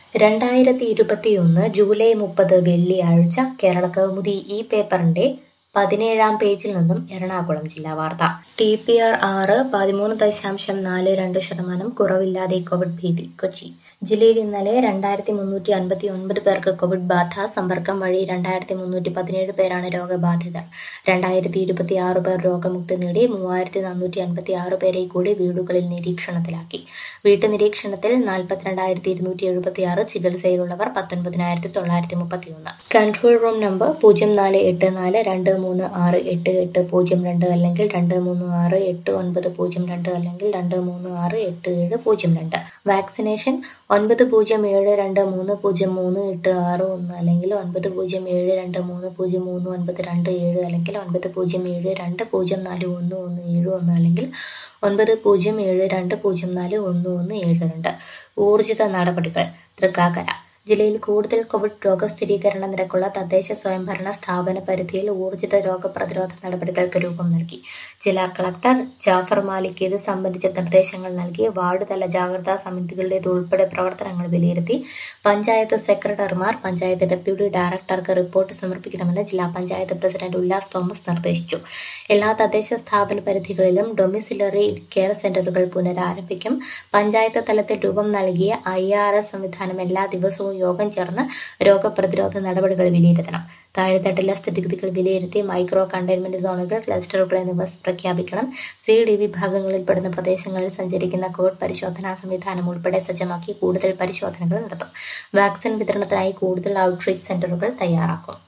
രണ്ടായിരത്തി ഇരുപത്തിയൊന്ന് ജൂലൈ മുപ്പത് വെള്ളിയാഴ്ച കേരളകൗമുദി ഈ പേപ്പറിന്റെ പതിനേഴാം പേജിൽ നിന്നും എറണാകുളം ജില്ലാ വാർത്ത ടി പി ആർ ആറ് പതിമൂന്ന് ദശാംശം നാല് രണ്ട് ശതമാനം കുറവില്ലാതെ കോവിഡ് ഭീതി കൊച്ചി ജില്ലയിൽ ഇന്നലെ രണ്ടായിരത്തി മുന്നൂറ്റി അൻപത്തി ഒൻപത് പേർക്ക് കോവിഡ് ബാധ സമ്പർക്കം വഴി രണ്ടായിരത്തി മുന്നൂറ്റി പതിനേഴ് പേരാണ് രോഗബാധിതർ രണ്ടായിരത്തി ഇരുപത്തി ആറ് പേർ രോഗമുക്തി നേടി മൂവായിരത്തി നാനൂറ്റി അൻപത്തി ആറ് പേരെ കൂടി വീടുകളിൽ നിരീക്ഷണത്തിലാക്കി വീട്ടുനിരീക്ഷണത്തിൽ നാൽപ്പത്തിരണ്ടായിരത്തി ഇരുന്നൂറ്റി എഴുപത്തി ആറ് ചികിത്സയിലുള്ളവർ പത്തൊൻപതിനായിരത്തി തൊള്ളായിരത്തി മുപ്പത്തി ഒന്ന് കൺട്രോൾ റൂം നമ്പർ പൂജ്യം നാല് എട്ട് നാല് രണ്ട് മൂന്ന് ആറ് എട്ട് എട്ട് പൂജ്യം രണ്ട് അല്ലെങ്കിൽ രണ്ട് മൂന്ന് ആറ് എട്ട് ഒൻപത് പൂജ്യം രണ്ട് അല്ലെങ്കിൽ രണ്ട് മൂന്ന് ആറ് എട്ട് ഏഴ് പൂജ്യം രണ്ട് വാക്സിനേഷൻ ഒൻപത് പൂജ്യം ഏഴ് രണ്ട് മൂന്ന് പൂജ്യം മൂന്ന് എട്ട് ആറ് ഒന്ന് അല്ലെങ്കിൽ ഒൻപത് പൂജ്യം ഏഴ് രണ്ട് മൂന്ന് പൂജ്യം മൂന്ന് ഒൻപത് രണ്ട് ഏഴ് അല്ലെങ്കിൽ ഒൻപത് പൂജ്യം ഏഴ് രണ്ട് പൂജ്യം നാല് ഒന്ന് ഒന്ന് ഏഴ് ഒന്ന് അല്ലെങ്കിൽ ഒൻപത് പൂജ്യം ഏഴ് രണ്ട് പൂജ്യം നാല് ഒന്ന് ഒന്ന് ഏഴ് രണ്ട് ഊർജിത നടപടികൾ തൃക്കാക്കര ജില്ലയിൽ കൂടുതൽ കോവിഡ് രോഗസ്ഥിരീകരണ നിരക്കുള്ള തദ്ദേശ സ്വയംഭരണ സ്ഥാപന പരിധിയിൽ ഊർജിത രോഗപ്രതിരോധ നടപടികൾക്ക് രൂപം നൽകി ജില്ലാ കളക്ടർ ജാഫർ മാലിക് ഇത് സംബന്ധിച്ച നിർദ്ദേശങ്ങൾ നൽകി വാർഡ് തല ജാഗ്രതാ സമിതികളുടേത് ഉൾപ്പെടെ പ്രവർത്തനങ്ങൾ വിലയിരുത്തി പഞ്ചായത്ത് സെക്രട്ടറിമാർ പഞ്ചായത്ത് ഡെപ്യൂട്ടി ഡയറക്ടർക്ക് റിപ്പോർട്ട് സമർപ്പിക്കണമെന്ന് ജില്ലാ പഞ്ചായത്ത് പ്രസിഡന്റ് ഉല്ലാസ് തോമസ് നിർദ്ദേശിച്ചു എല്ലാ തദ്ദേശ സ്ഥാപന പരിധികളിലും ഡൊമിസിലറി കെയർ സെന്ററുകൾ പുനരാരംഭിക്കും പഞ്ചായത്ത് തലത്തിൽ രൂപം നൽകിയ ഐ ആർ എസ് സംവിധാനം എല്ലാ ദിവസവും യോഗം ചേർന്ന് രോഗപ്രതിരോധ നടപടികൾ വിലയിരുത്തണം താഴെത്തട്ടിലെ സ്ഥിതിഗതികൾ വിലയിരുത്തി മൈക്രോ കണ്ടെയ്ൻമെന്റ് സോണുകൾ ക്ലസ്റ്ററുകൾ എന്നിവ പ്രഖ്യാപിക്കണം സി ഡി വിഭാഗങ്ങളിൽപ്പെടുന്ന പ്രദേശങ്ങളിൽ സഞ്ചരിക്കുന്ന കോവിഡ് പരിശോധനാ സംവിധാനം ഉൾപ്പെടെ സജ്ജമാക്കി കൂടുതൽ പരിശോധനകൾ നടത്തും വാക്സിൻ വിതരണത്തിനായി കൂടുതൽ ഔട്ട്റീച്ച് സെന്ററുകൾ തയ്യാറാക്കും